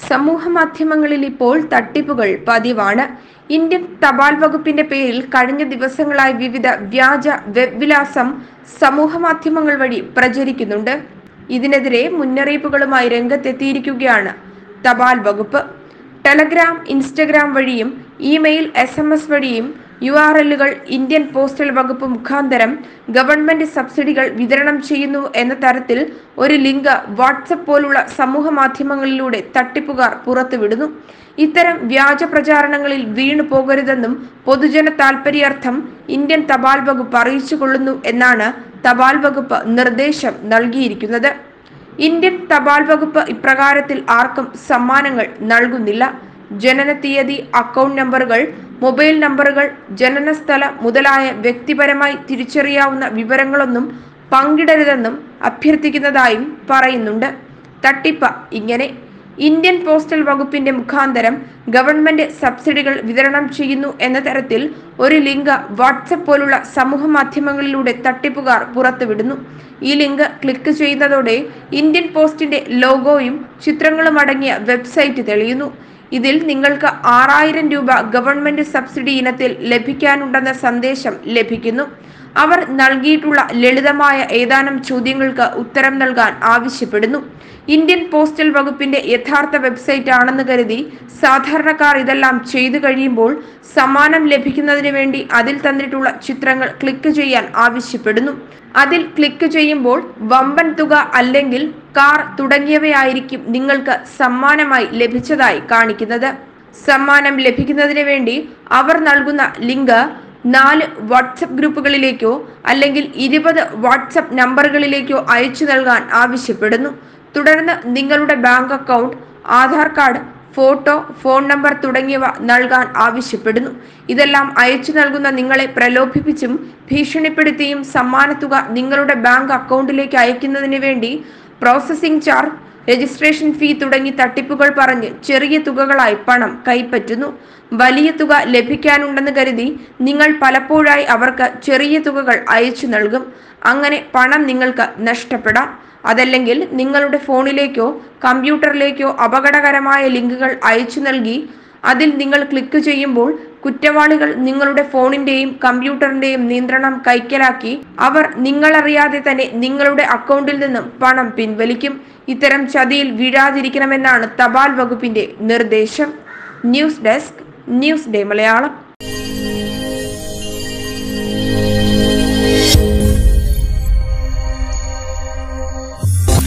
സമൂഹ മാധ്യമങ്ങളിൽ ഇപ്പോൾ തട്ടിപ്പുകൾ പതിവാണ് ഇന്ത്യൻ തപാൽ വകുപ്പിന്റെ പേരിൽ കഴിഞ്ഞ ദിവസങ്ങളായി വിവിധ വ്യാജ വെബ് വിലാസം സമൂഹ മാധ്യമങ്ങൾ വഴി പ്രചരിക്കുന്നുണ്ട് ഇതിനെതിരെ മുന്നറിയിപ്പുകളുമായി രംഗത്തെത്തിയിരിക്കുകയാണ് തപാൽ വകുപ്പ് ടെലഗ്രാം ഇൻസ്റ്റഗ്രാം വഴിയും ഇമെയിൽ എസ് എം എസ് വഴിയും യു ആർ എല്ലുകൾ ഇന്ത്യൻ പോസ്റ്റൽ വകുപ്പ് മുഖാന്തരം ഗവൺമെന്റ് സബ്സിഡികൾ വിതരണം ചെയ്യുന്നു എന്ന തരത്തിൽ ഒരു ലിങ്ക് വാട്സപ്പ് പോലുള്ള സമൂഹ മാധ്യമങ്ങളിലൂടെ തട്ടിപ്പുകാർ പുറത്തുവിടുന്നു ഇത്തരം വ്യാജ പ്രചാരണങ്ങളിൽ വീണു പോകരുതെന്നും പൊതുജന താൽപര്യാർത്ഥം ഇന്ത്യൻ തപാൽ വകുപ്പ് അറിയിച്ചുകൊള്ളുന്നു എന്നാണ് തപാൽ വകുപ്പ് നിർദ്ദേശം നൽകിയിരിക്കുന്നത് ഇന്ത്യൻ തപാൽ വകുപ്പ് ഇപ്രകാരത്തിൽ ആർക്കും സമ്മാനങ്ങൾ നൽകുന്നില്ല ജനന തീയതി അക്കൗണ്ട് നമ്പറുകൾ മൊബൈൽ നമ്പറുകൾ ജനനസ്ഥലം മുതലായ വ്യക്തിപരമായി തിരിച്ചറിയാവുന്ന വിവരങ്ങളൊന്നും പങ്കിടരുതെന്നും അഭ്യർത്ഥിക്കുന്നതായും പറയുന്നുണ്ട് തട്ടിപ്പ് ഇങ്ങനെ ഇന്ത്യൻ പോസ്റ്റൽ വകുപ്പിന്റെ മുഖാന്തരം ഗവൺമെന്റ് സബ്സിഡികൾ വിതരണം ചെയ്യുന്നു എന്ന തരത്തിൽ ഒരു ലിങ്ക് വാട്സപ്പ് പോലുള്ള സമൂഹ മാധ്യമങ്ങളിലൂടെ തട്ടിപ്പുകാർ പുറത്തുവിടുന്നു ഈ ലിങ്ക് ക്ലിക്ക് ചെയ്യുന്നതോടെ ഇന്ത്യൻ പോസ്റ്റിന്റെ ലോഗോയും ചിത്രങ്ങളും അടങ്ങിയ വെബ്സൈറ്റ് തെളിയുന്നു ഇതിൽ നിങ്ങൾക്ക് ആറായിരം രൂപ ഗവൺമെന്റ് സബ്സിഡി ഇനത്തിൽ ലഭിക്കാനുണ്ടെന്ന സന്ദേശം ലഭിക്കുന്നു അവർ നൽകിയിട്ടുള്ള ലളിതമായ ഏതാനും ചോദ്യങ്ങൾക്ക് ഉത്തരം നൽകാൻ ആവശ്യപ്പെടുന്നു ഇന്ത്യൻ പോസ്റ്റൽ വകുപ്പിന്റെ യഥാർത്ഥ വെബ്സൈറ്റ് ആണെന്ന് കരുതി സാധാരണക്കാർ ഇതെല്ലാം ചെയ്തു കഴിയുമ്പോൾ സമ്മാനം ലഭിക്കുന്നതിന് വേണ്ടി അതിൽ തന്നിട്ടുള്ള ചിത്രങ്ങൾ ക്ലിക്ക് ചെയ്യാൻ ആവശ്യപ്പെടുന്നു അതിൽ ക്ലിക്ക് ചെയ്യുമ്പോൾ വമ്പൻ തുക അല്ലെങ്കിൽ കാർ തുടങ്ങിയവയായിരിക്കും നിങ്ങൾക്ക് സമ്മാനമായി ലഭിച്ചതായി കാണിക്കുന്നത് സമ്മാനം ലഭിക്കുന്നതിന് വേണ്ടി അവർ നൽകുന്ന ലിങ്ക് നാല് വാട്സപ്പ് ഗ്രൂപ്പുകളിലേക്കോ അല്ലെങ്കിൽ ഇരുപത് വാട്സപ്പ് നമ്പറുകളിലേക്കോ അയച്ചു നൽകാൻ ആവശ്യപ്പെടുന്നു തുടർന്ന് നിങ്ങളുടെ bank account Aadhaar card photo phone number തുടങ്ങിയവ നൽകാൻ ആവശ്യപ്പെടുന്നു ഇതെല്ലാം അയച്ചു നൽകുന്ന നിങ്ങളെ പ്രലോഭിപ്പിച്ചും ഭീഷണിപ്പെടുത്തിയും സമ്മാനത്തുക നിങ്ങളുടെ ബാങ്ക് അക്കൗണ്ടിലേക്ക് അയക്കുന്നതിന് വേണ്ടി പ്രോസസ്സിംഗ് ചാർജ് രജിസ്ട്രേഷൻ ഫീ തുടങ്ങി തട്ടിപ്പുകൾ പറഞ്ഞ് ചെറിയ തുകകളായി പണം കൈപ്പറ്റുന്നു വലിയ തുക ലഭിക്കാനുണ്ടെന്ന് കരുതി നിങ്ങൾ പലപ്പോഴായി അവർക്ക് ചെറിയ തുകകൾ അയച്ചു നൽകും അങ്ങനെ പണം നിങ്ങൾക്ക് നഷ്ടപ്പെടാം അതല്ലെങ്കിൽ നിങ്ങളുടെ ഫോണിലേക്കോ കമ്പ്യൂട്ടറിലേക്കോ അപകടകരമായ ലിങ്കുകൾ അയച്ചു നൽകി അതിൽ നിങ്ങൾ ക്ലിക്ക് ചെയ്യുമ്പോൾ കുറ്റവാളികൾ നിങ്ങളുടെ ഫോണിന്റെയും കമ്പ്യൂട്ടറിന്റെയും നിയന്ത്രണം കൈക്കലാക്കി അവർ നിങ്ങളറിയാതെ തന്നെ നിങ്ങളുടെ അക്കൗണ്ടിൽ നിന്നും പണം പിൻവലിക്കും ഇത്തരം ചതിയിൽ വീഴാതിരിക്കണമെന്നാണ് തപാൽ വകുപ്പിന്റെ നിർദ്ദേശം news desk news day Malayalam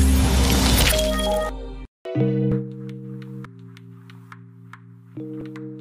thank you